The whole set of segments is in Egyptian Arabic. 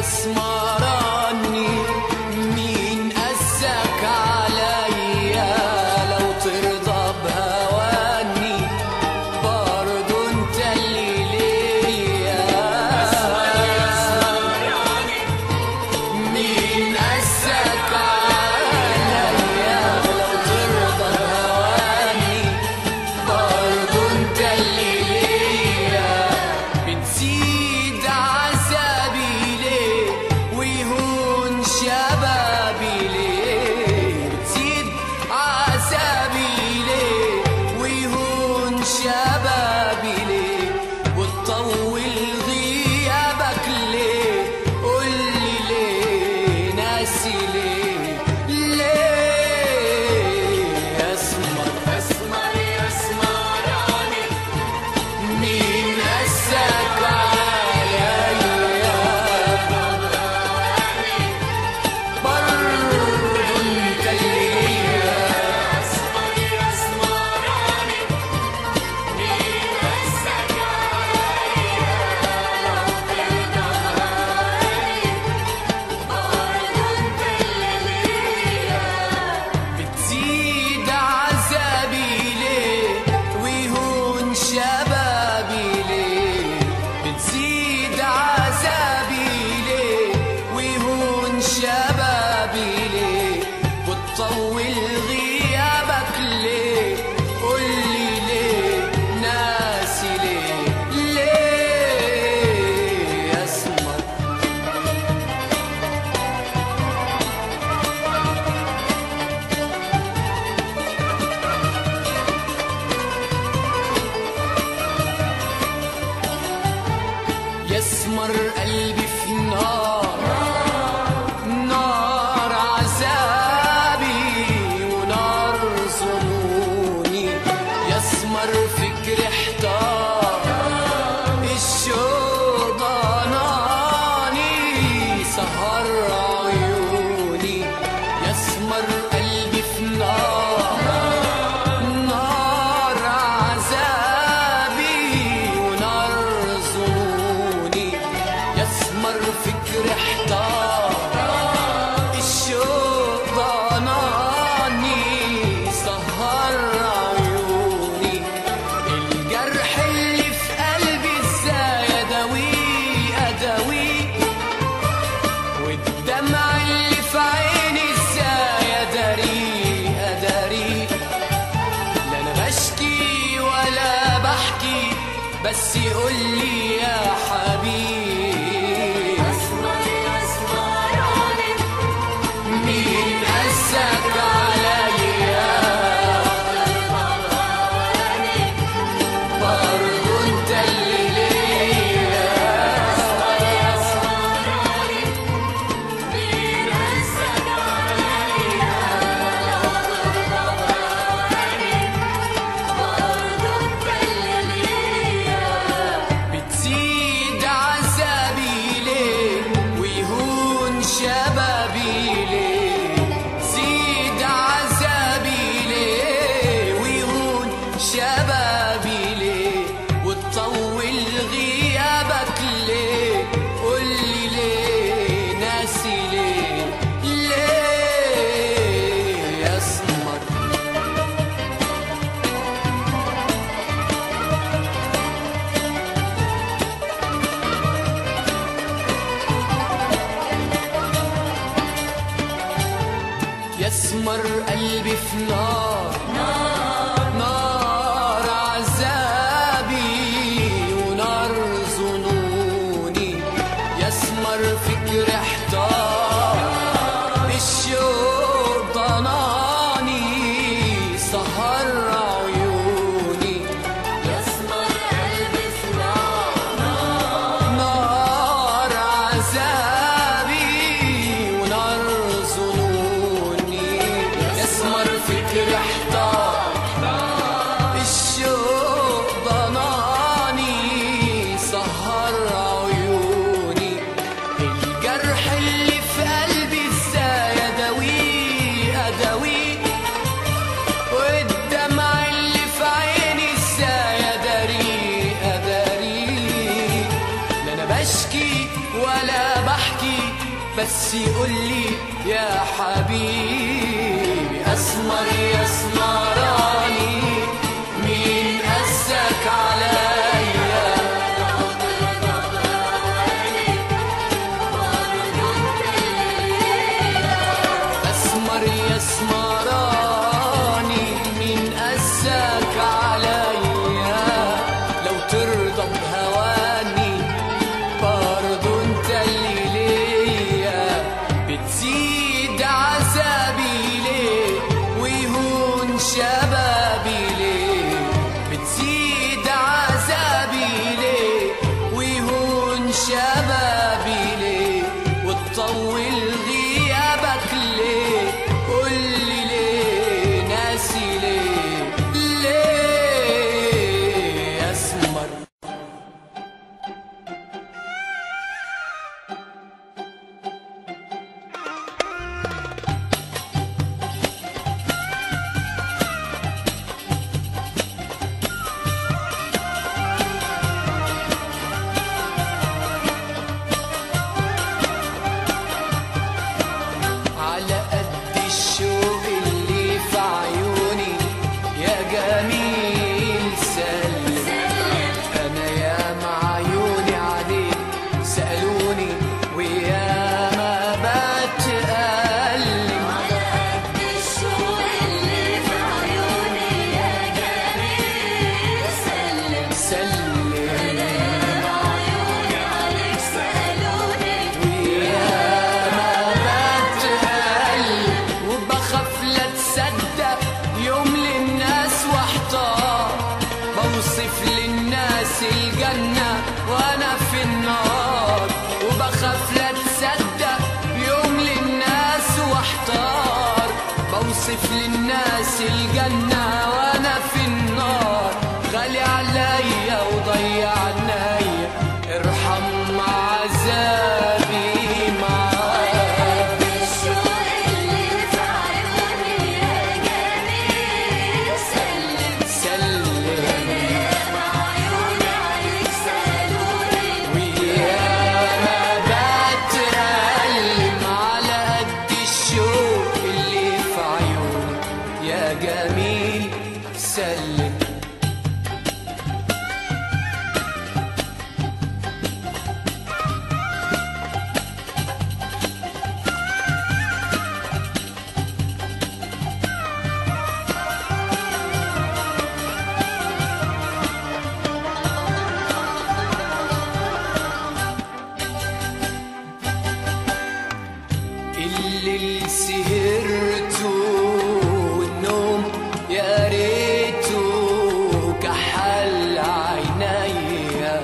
يسمرني مين قسك عليا لو ترضى بهواني برضو انت اللي ليا مين قسك عليا لو ترضى بهواني برضو انت اللي ليا بتزيد عذابي ليه ويهون شبابي ليه بتزيد عذابي ليه ويهون شبابي ليه وتطول غيابك ليه قولي ليه ناسي ليه ليه اسمر اسمر يسمراني مين قسك عليا برضو انت اللي ليا اسمر يسمراني مين قسك بتزيد عذابي ليه ويهون شبابي ليه بتزيد عذابي ليه ويهون شبابي ليه وتطول غيابك ليه قولي ليه ناسي ليه ليه اسمر يسمر قلبي في نار نار عذابي ونار ظنوني يسمر فكر احتار الشوق ضناني سهر عيوني يسمر قلبي في نار نار عذابي ونار ظنوني يسمر فكر احتار الشوق ضناني سهر عيوني الجرح اللي في قلبي ازاي اداويه اداويه والدمع اللي في عيني ازاي اداريه اداريه لا انا بشكي ولا بحكي بس يقول لي يا حبيبي مين قسك عليا برضو انت اللي ليا بتزيد عذابي ليه ويهون شبابي ليه زيد عذابي ليه ويهون شبابي ليه وتطول غيابك ليه قولي ليه ناسي ليه ليه اسمر يسمر قلبي في نار نار عذابي ونار ظنوني يسمر فكر احتار الشوق ضناني سهر عيوني يسمر قلبي في نار نار عذابي ونار ظنوني يسمر فكر احتار بس يقول لي يا حبيبي اسمر يا اسمراني مين قسك عليا اسمر يا اسمراني مين قسك عليا لو ترضى بهواني برضو انت اللي ليا بتزيد عذابي ليه ويهون شبابي ليه بتزيد عذابي ليه ويهون شبابي ليه وتطول غيابك ليه قولي ليه ناسي ليه ليه اسمر على قد الشوق اللي في عيوني يا جميل سلم انا يا عيوني عليك سالوني ويا ما بتألم على قد الشوق اللي في عيوني يا جميل سلم سلم عيوني عليك سألوني ويا ما بتألم وبخاف لا تصدق يوم للناس واحتار بوصف للناس الجنة وأنا في النار وبخاف لا تصدق يوم للناس واحتار بوصف للناس الجنة وأنا في النار غالي عليا وضيع عينيا ارحم عذابي معاك الشوق اللي في عيوني يا جميل سلم سلم عيوني عليك سألوني ويا ما بتألم على قد الشوق اللي في عيوني يا جميل سلم اللي سهرته والنوم يا ريته كحل عينيا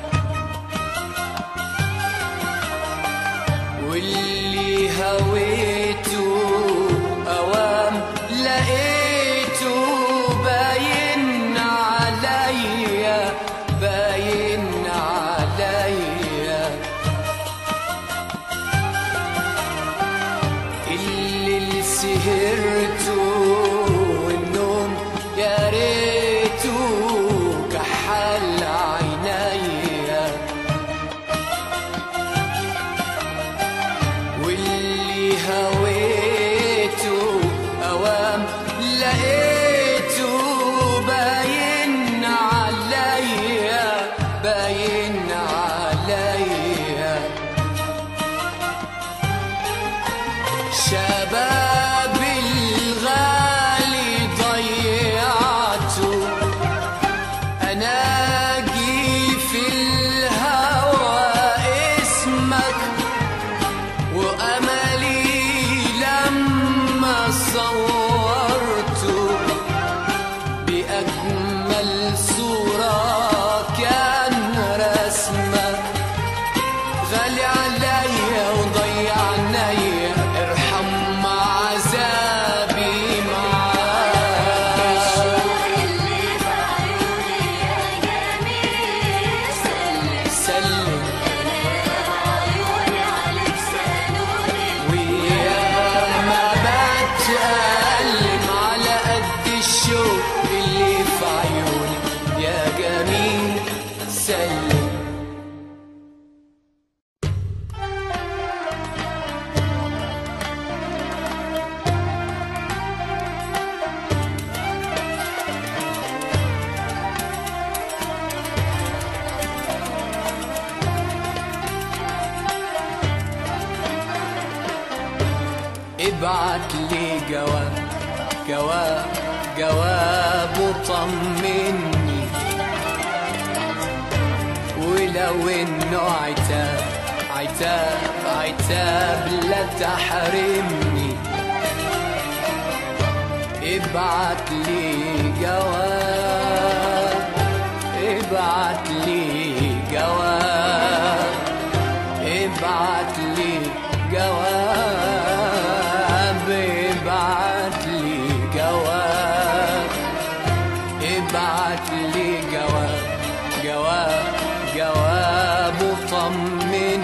واللي هويته اوام لقيته باين عليا باين عليا اللي سهرته والنوم يا ريته كحل عينيا واللي هويته اوام لقيته باين عليا باين عليا شباب الغالي ابعت لي جواب جواب جواب وطمني ولو انه عتاب عتاب عتاب لا تحرمني ابعت لي جواب ابعت لي جواب ابعت لي جواب ابعت لي جواب ابعت لي جواب جواب جواب وطمني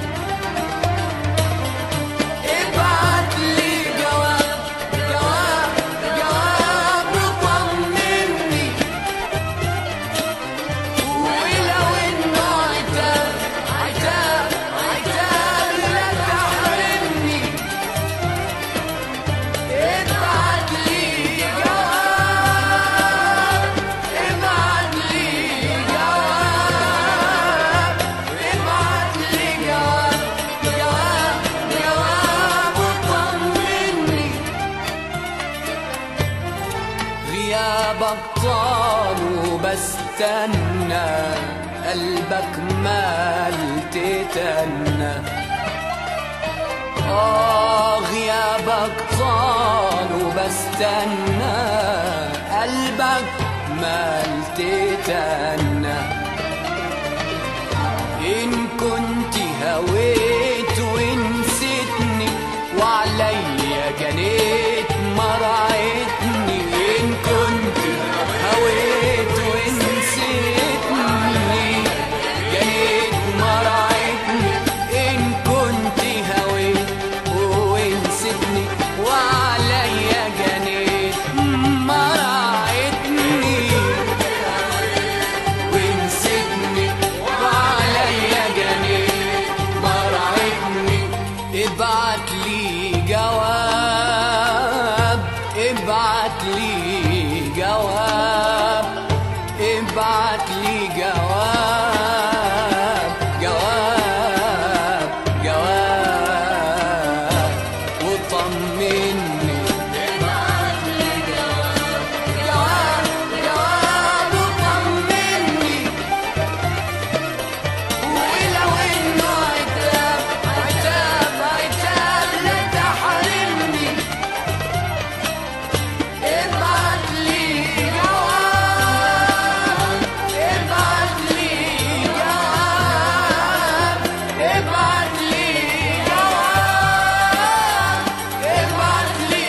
ابعت لي جواب جواب جواب وطمني ولو انه عتاب عتاب عتاب لا تحرمني ابعت لي جواب ابعت لي جواب ابعت لي جواب جواب جواب وطمني غيابك طال وبستنى قلبك مال تتنى آه غيابك طال وبستنى قلبك مال تتنى إن كنت هويت ونسيتني وعليا جنيت مرعتني إن كنت هويت ونسيتني جنيت مرعتني إن كنت هويت ونسيتني وعليا جنيت مرعتني ونسيتني وعليا جنيت مرعتني ابعت لي جواب ابعت لي جواب ابعت لي جواب جواب جواب وطمني ابعت لي جواب جواب جواب وطمني ولو انه عتاب عتاب عتاب لا تحرمني ابعت لي جواب ابعت لي جواب ابعت لي جواب ابعت لي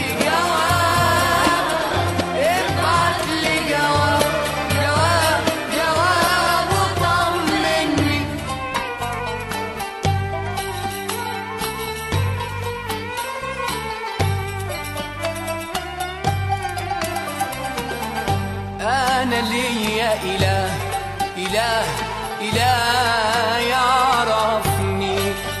جواب ابعت لي جواب جواب جواب وطمني أنا ليا إله إله إله يعرفني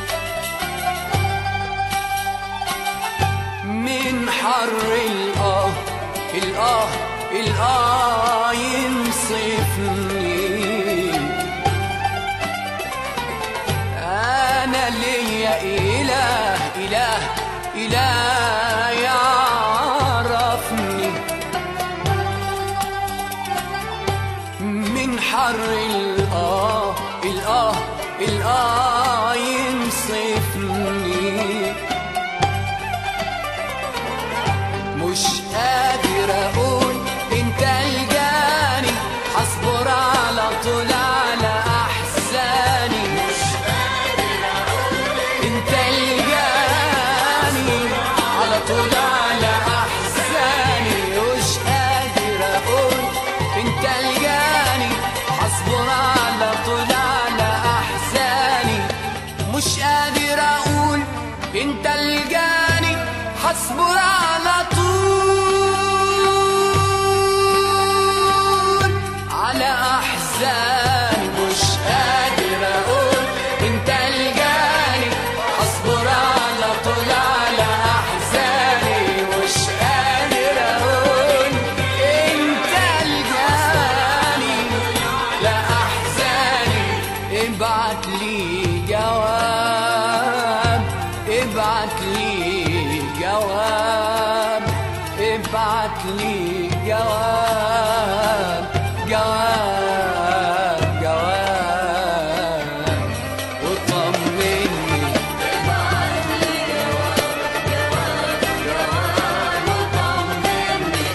من حر الآه الآه الآه ينصفني أنا ليا إله إله إله يعرفني من حر الآه الآه الآه ينصفني مش قادر أقول أنت الجاني هصبر على طول على أحزاني مش انت الجاني على طول على احزاني مش قادر اقول انت الجاني اصبر على طول على احزاني مش قادر اقول انت الجاني هصبر على طول ابعت لي جواب جواب جواب وطمني ابعت لي جواب جواب جواب وطمني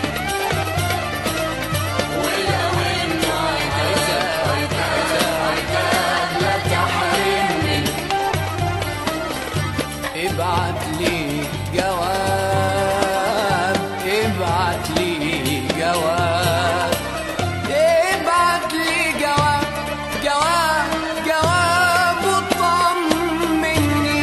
ولو انه عتاب عتاب لا تحرمني ابعت لي جواب ابعت لي جواب ابعت لي جواب جواب جواب وطمني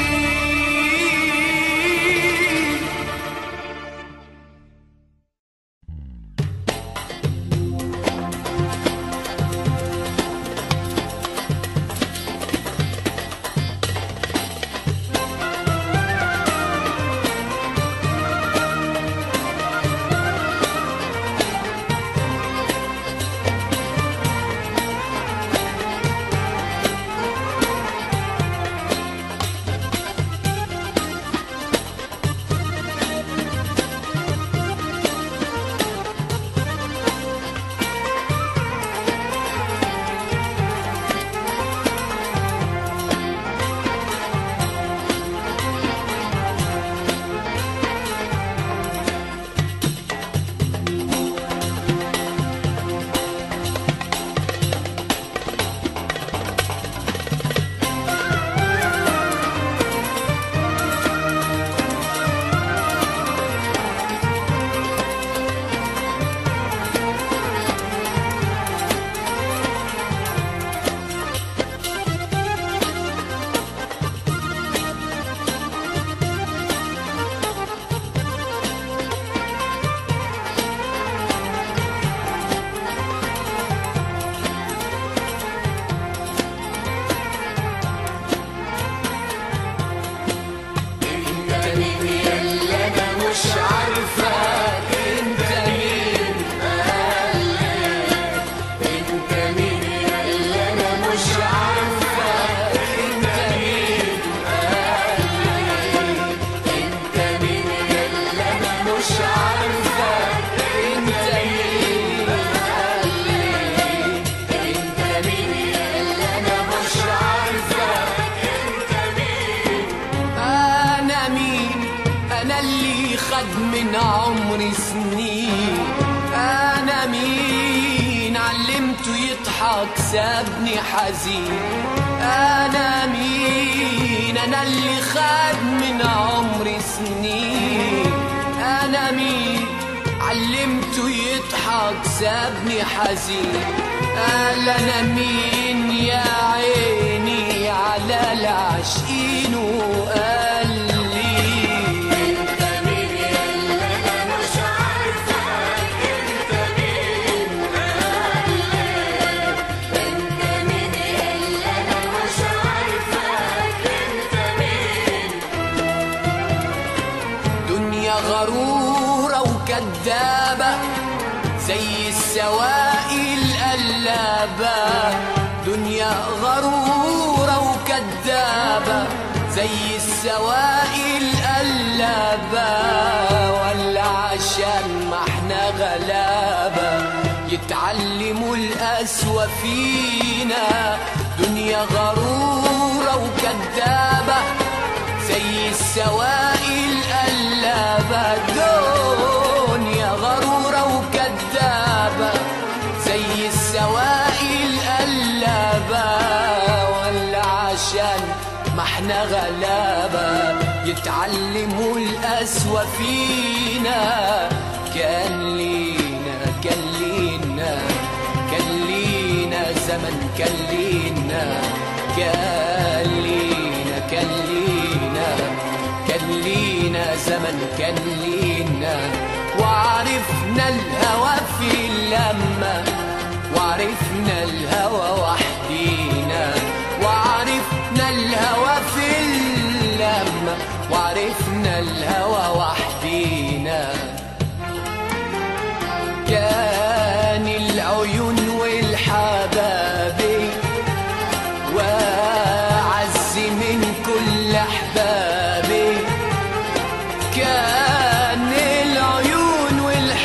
انت مين يلا انا مش عارفك انت مين انت مين يلا انا مش عارفك انت مين انت مين يلا انا مش عارفك انت مين انت مين يلا انا مش عارفك انت مين أنا مين أنا اللي خد من عمري سنين أنا مين علمته يضحك سابني حزين أنا مين أنا اللي خد من عمري سنين أنا مين علمته يضحك سابني حزين قال أنا مين يا عيني على العاشقين وقال لي انت مين يلا انا مش عارفك انت مين انت مين يلا انا مش عارفك انت مين دنيا غرورة وكدابة زي السواقي القلابة دنيا غرورة وكدابة زي السواقي القلابة ولا عشان ما احنا غلابة يتعلموا القسوة فينا دنيا غرورة وكدابة زي السواقي القلابة دنيا غرورة وكدابة زي السواقي القلابة ولا عشان ما احنا غلابة يتعلموا القسوة فينا كان لينا كان لينا كان لينا زمن كان لينا كان لينا كان لينا كان لينا زمن كان لينا وعرفنا الهوى في اللمة وعرفنا الهوى وحدينا وعرفنا الهوى في اللمة وعرفنا الهوى وحدينا كان العيون والحبابي وعز من كل احبابي كان العيون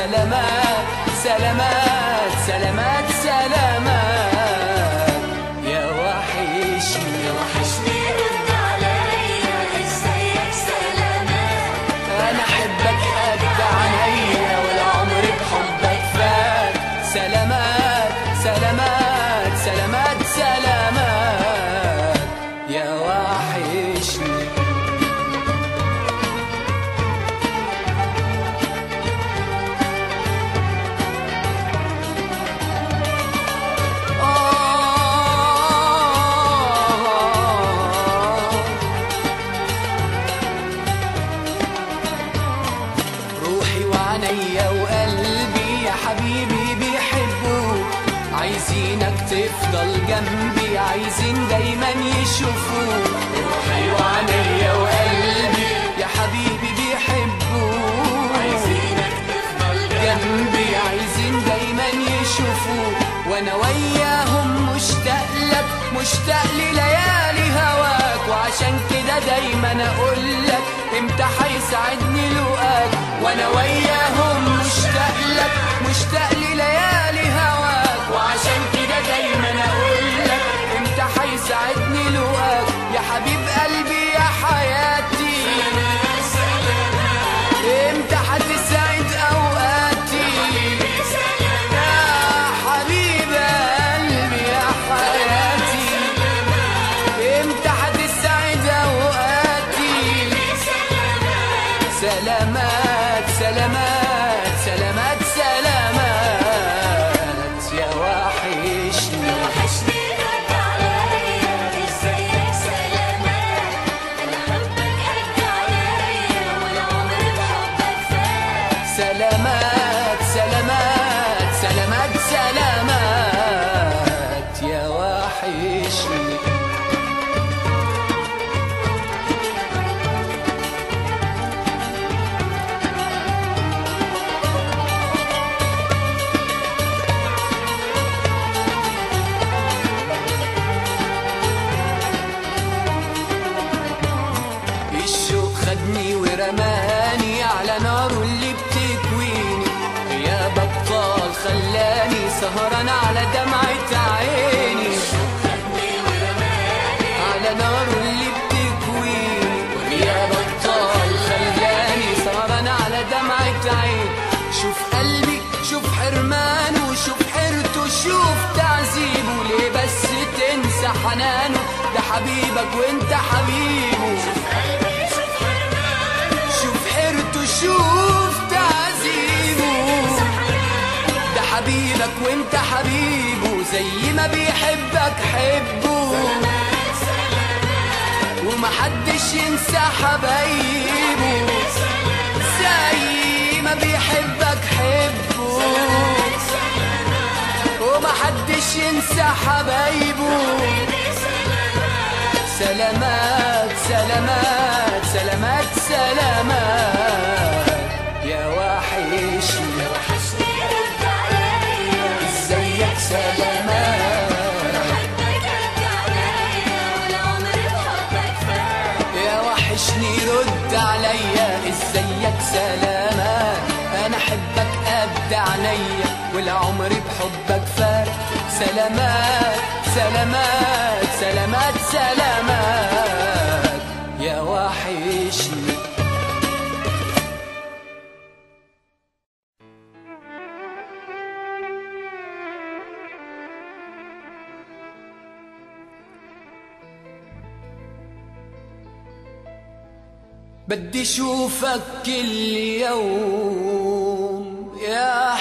سلامات سلامات سلامات سلامات يا وحشني وحشني رد عليا ازيك سلامات انا احبك قد عينيا والعمر بحبك فات سلامات سلامات سلامات سلامات يا وحشني آه روحي وعينيا وقلبي يا حبيبي بيحبوك عايزينك تفضل جنبي عايزين دايما يشوفوك روحي وعينيا وقلبي يا حبيبي بيحبوك عايزينك تفضل جنبي عايزين دايما يشوفوك وانا وياهم مشتاق لك مشتاق لليالي هواك وعشان كده دايما اقول لك امتى هيسعدني لقاك وانا وياهم مشتاق لك مشتاق لليالي هواك وعشان كده دايما اقول لك امتى هيسعدني لقاك يا حبيب قلبي يا حياتي امتى هتسعد اوقاتي يا حبيب قلبي يا حياتي امتى هتسعد اوقاتي سلامات سلامات سلامات سلامات يا وحشني وحشني رد عليا ازيك سلامات انا حبك قد عليا والعمر بحبك فات سلامات سلامات سلامات سلامات يا وحشني الشوق خدني ورماني على ناره اللي بتكويني يا بطال خلاني سهران على دمعة عيني على ناره اللي بتكويني يا بطال خلاني سهران على دمعة عيني شوف قلبي شوف حرمانه شوف حيرته شوف تعذيبه ليه بس تنسى حنانه ده حبيبك وانت حبيبه شوف حيرته شوف تعذيبه ده حبيبك وانت حبيبه زي ما بيحبك حبه ومحدش ينسى حبايبه زي ما بيحبك حبه ومحدش ينسى حبايبه سلامات سلامات سلامات سلامات يا وحشني وحشني رد عليا ازيك سلامات حبك قد عليا والعمر بحبك فات يا وحشني رد عليا ازيك سلامات انا احبك قد عينيا والعمر بحبك فات سلامات سلامات سلامات سلامات يا وحشني بدي اشوفك كل يوم يا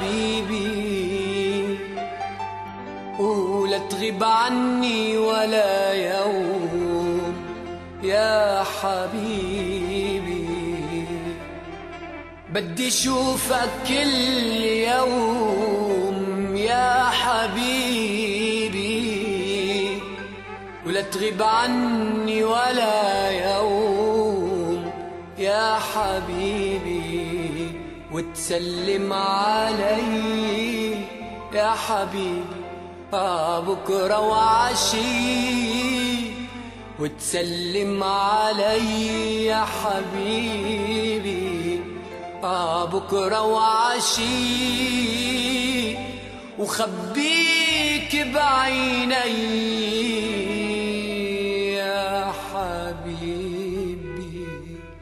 حبيبي ولا تغيب عني ولا يوم يا حبيبي بدي اشوفك كل يوم يا حبيبي ولا تغيب عني ولا يوم يا حبيبي وتسلم علي يا حبيبي آه بكرة وعشي وتسلم علي يا حبيبي آه بكرة وعشي وخبيك بعيني يا حبيبي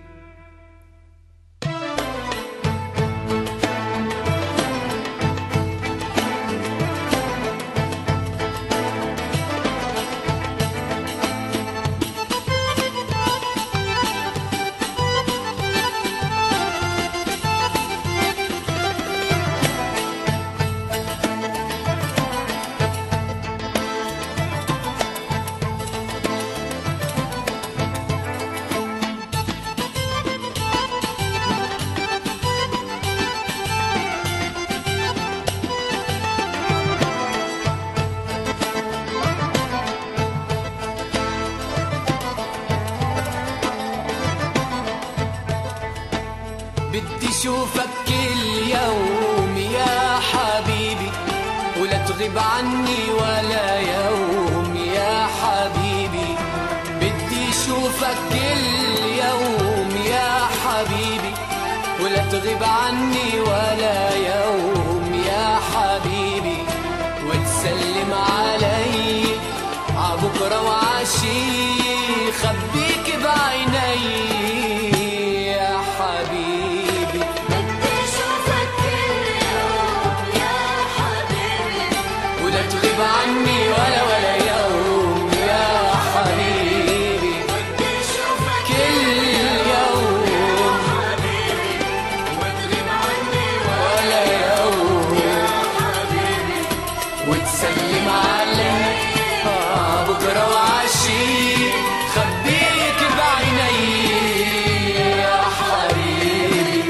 بدي شوفك كل يوم يا حبيبي ولا تغيب عني ولا يوم يا حبيبي بدي شوفك كل يوم يا حبيبي ولا تغيب عني ولا يوم يا حبيبي وتسلم علي عبكرة وعشي خبيك بعيني يا حبيبي بدي اشوفك كل يوم يا حبيبي ولا تغيب عني ولا ولا يوم يا حبيبي بدي اشوفك كل يوم حبيبي وتغيب عني ولا يوم يا حبيبي وتسلم علي آه بكرة وعشي خبيك بعيني يا حبيبي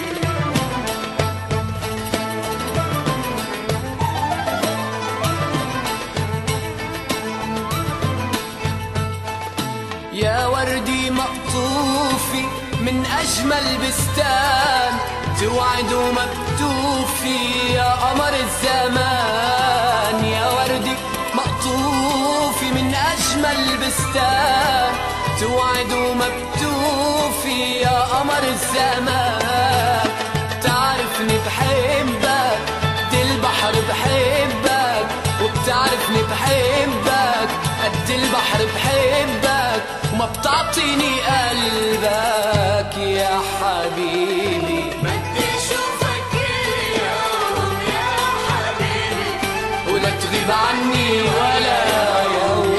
يا وردي مقطوفي من أجمل بستان توعد ومكتوفي يا قمر الزمان يا وردي مقطوفي من أجمل بستان توعد ومكتوفي يا قمر الزمان تعرفني بحبك قد البحر بحبك وبتعرفني بحبك قد البحر بحبك وما بتعطيني قلبك يا حبيبي بدي اشوفك كل يوم يا حبيبي ولا تغيب عني ولا يوم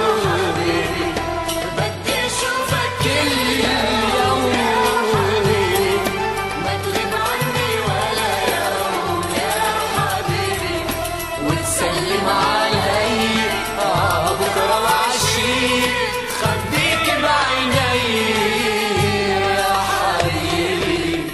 بدي اشوفك كل يوم ما تغيب عني ولا يوم يا حبيبي وتسلم علي آه بكرة وعشي خبيك بعيني يا حبيبي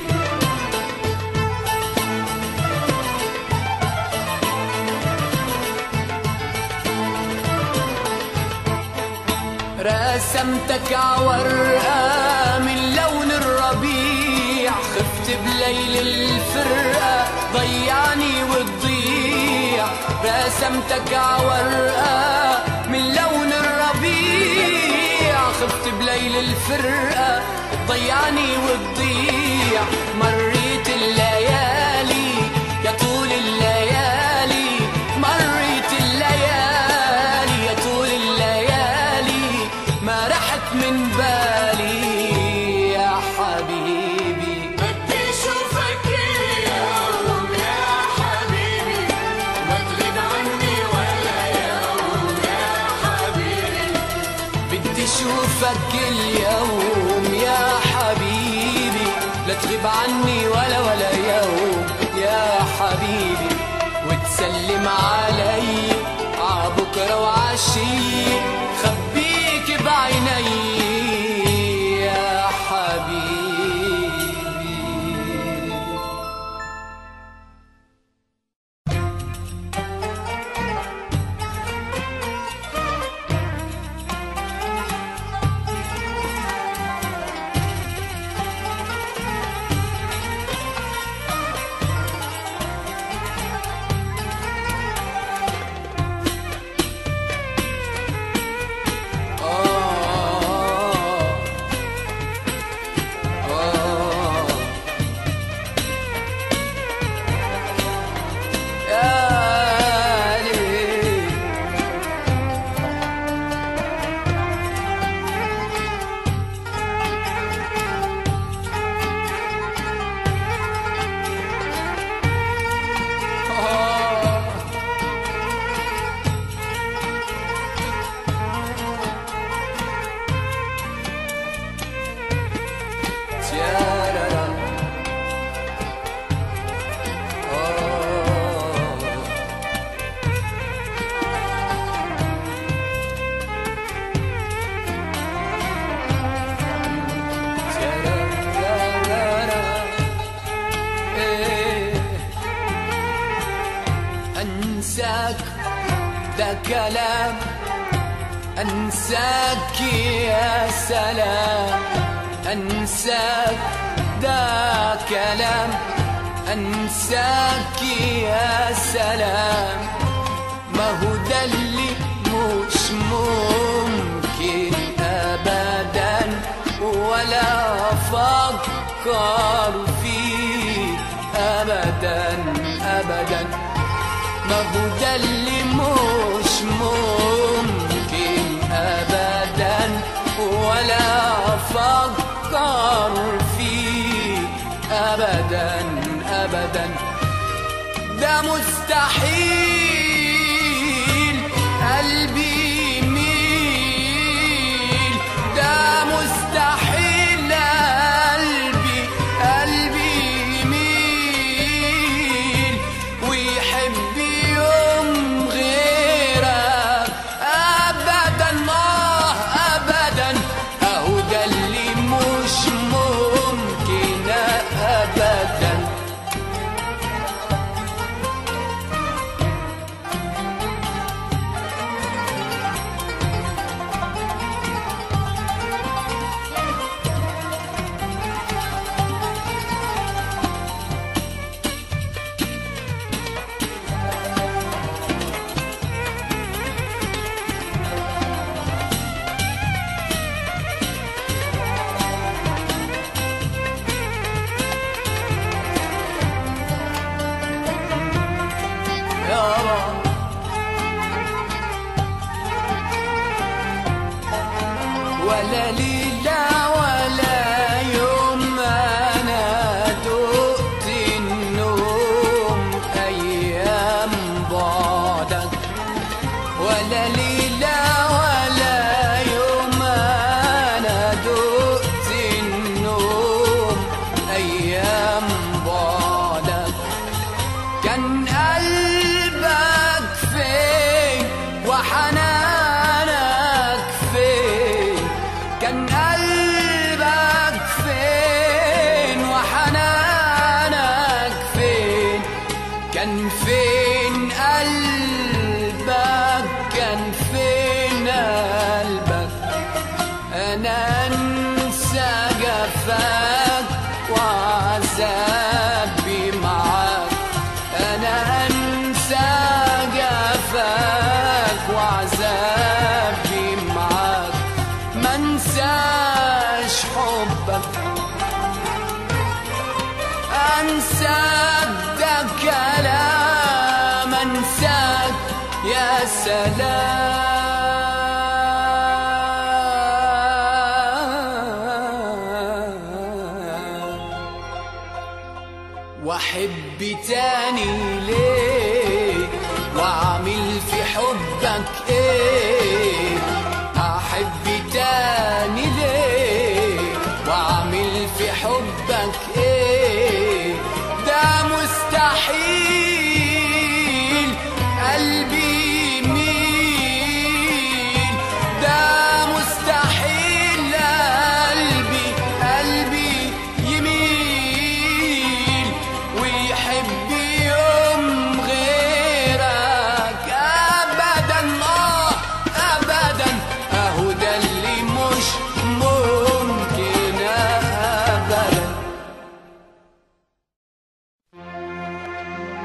رسمتك عورقة من لون الربيع خفت بليل الفرقة ضيعني وتضيع رسمتك عورقة من لون الربيع خفت بليل الفرقة ضيعني وتضيع مريت الليالي يا طول الليالي مريت الليالي يا طول الليالي ما رحت من بالي يا حبيبي بدي اشوفك كل يوم يا حبيبي ما تغيب عني ولا يوم يا حبيبي بدي اشوفك كل يوم يا حبيبي لا تغيب عني ولا ولا يوم يا حبيبي وتسلم علي عبكرة وعشي خبيك بعيني يا حبيبي انساك ده كلام انساك يا سلام انساك ده كلام انساك يا سلام ما هو ده اللي مش ممكن ابدا ولا افكر فيه ابدا ابدا ما هو ده اللي مش ممكن ابدا ولا افكر فيه ابدا ابدا ده مستحيل قلبي يميل ده مستحيل قلبي قلبي يميل ويحب يوم غيرك ابدا الله ابدا اهو ده اللي مش ممكن ابدا يا رب ولا ليلة ولا يوم أنا دقت النوم أيام بعدك ولا ليلة ولا يوم أنا دقت النوم أيام بعدك كان قلبك فين وحنانك فين كان قلبك فين وحنانك فين كان فين قلبك كان فين قلبك انا انسى جفاك وعذابي معاك انا انسى جفاك وعذابي معاك ما انساش حبك انساك ده كلام انساك يا سلام واحب تاني ليه واعمل في حبك ايه احب تاني ليه واعمل في حبك ايه ده مستحيل قلبي يميل ده مستحيل قلبي قلبي يميل ويحب يوم غيرك ابدا اه ابدا اهو ده اللي مش ممكن ابدا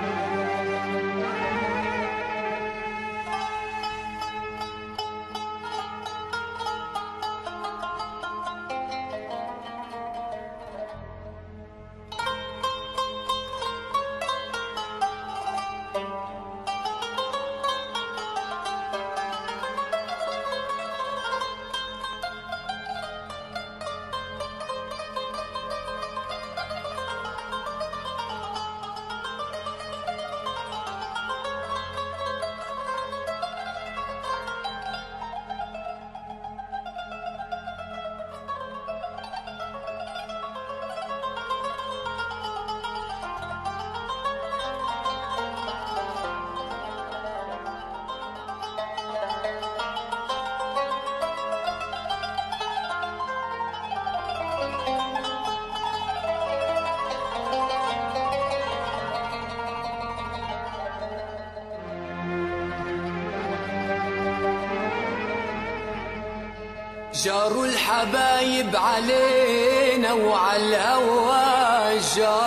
جاروا الحبايب علينا وعلى الهوى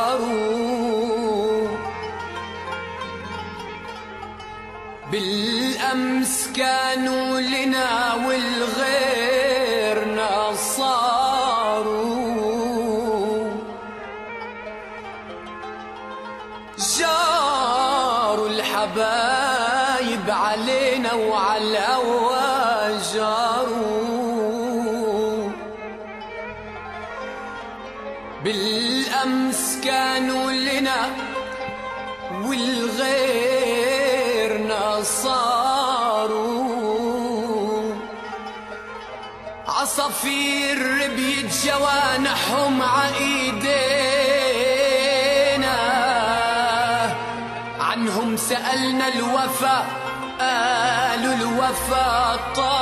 جاروا بالأمس كانوا لنا والغيرنا صاروا جاروا الحبايب علينا وعلى الهوى جاروا بالأمس كانوا لنا والغيرنا صاروا عصافير بيت جوانحهم عايدينا عنهم سألنا الوفا قالوا الوفا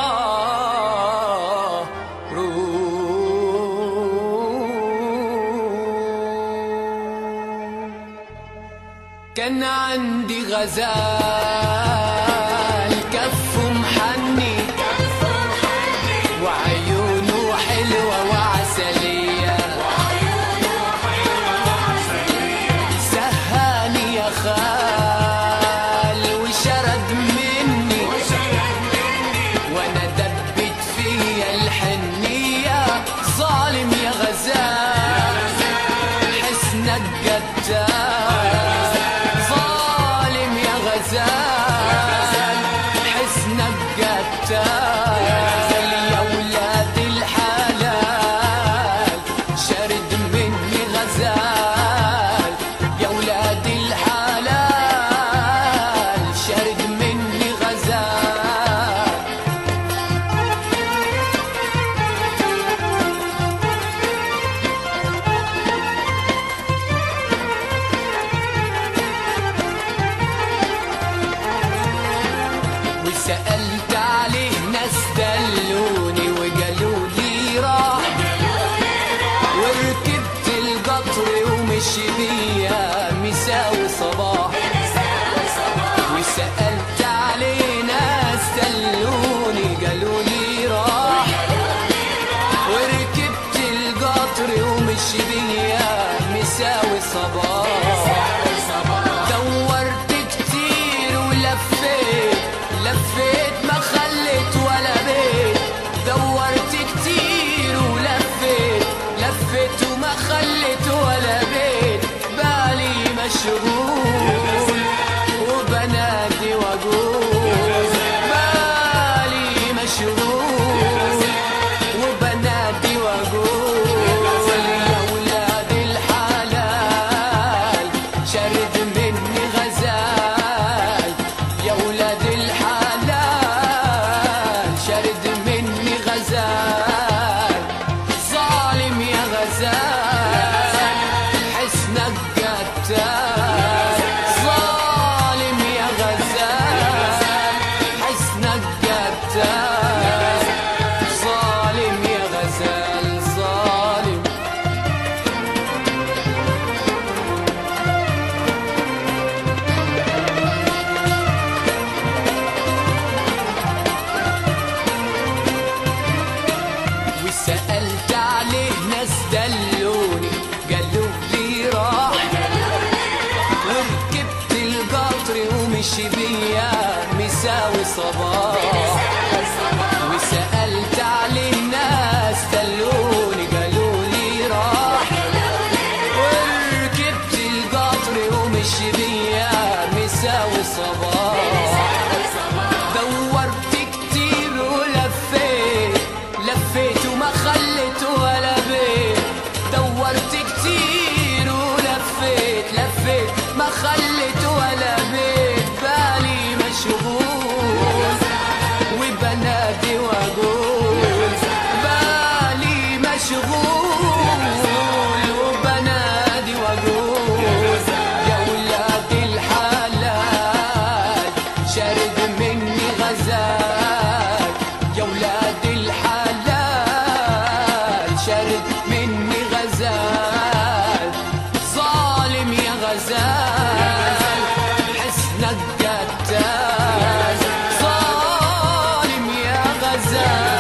طاروا كان عندي غزال كفه محني وعيونه حلوة وعسلية سهاني يا خال وشرد مني وانا دبت فيا الحنية ظالم يا غزال حسنك قتال ظالم يا غزال حسنك قتال يا ولاد الحلال شرد مني غزال يا ولاد الحلال شرد مني غزال وسألت عليه ناس دلوني وقالوا لي راح وركبت القطر ومشي بيا مساوي صباح وسألت عليه ناس دلوني قالوا لي راح وركبت القطر ومشي بيا مساوي صباح دورت كتير ولفيت لفيت ما خليت ولا بيت دورت كتير ولفيت لفيت وما خليت ولا بيت بالي مشغول وبنادي واقول بالي مشغول وبنادي واقول يا ولاد الحلال شرد مني غزال يا ولاد الحلال شرد مني غزال ظالم يا غزال حسنك قتال ظالم يا غزال حسنك قتال ظالم يا غزال ظالم وسألت عليه ناس دلوني قالوا لي راح وركبت القطر ومشي بيا مساوي صباح وسألت عليه ناس دلوني قالوا لي راح وركبت القطر ومشي بيا مساوي صباح دورت كتير ولفيت لفيت وما خليت ولا بيت دورت كتير ولفيت لفيت ما خليت ولا بيت بالي مشغول وبنادي واقول بالي مشغول وبنادي واقول يا ولاد الحلال شرد مني غزال يا ولاد الحلال شرد مني غزال ظالم يا غزال حسنك قتال ظالم يا غزال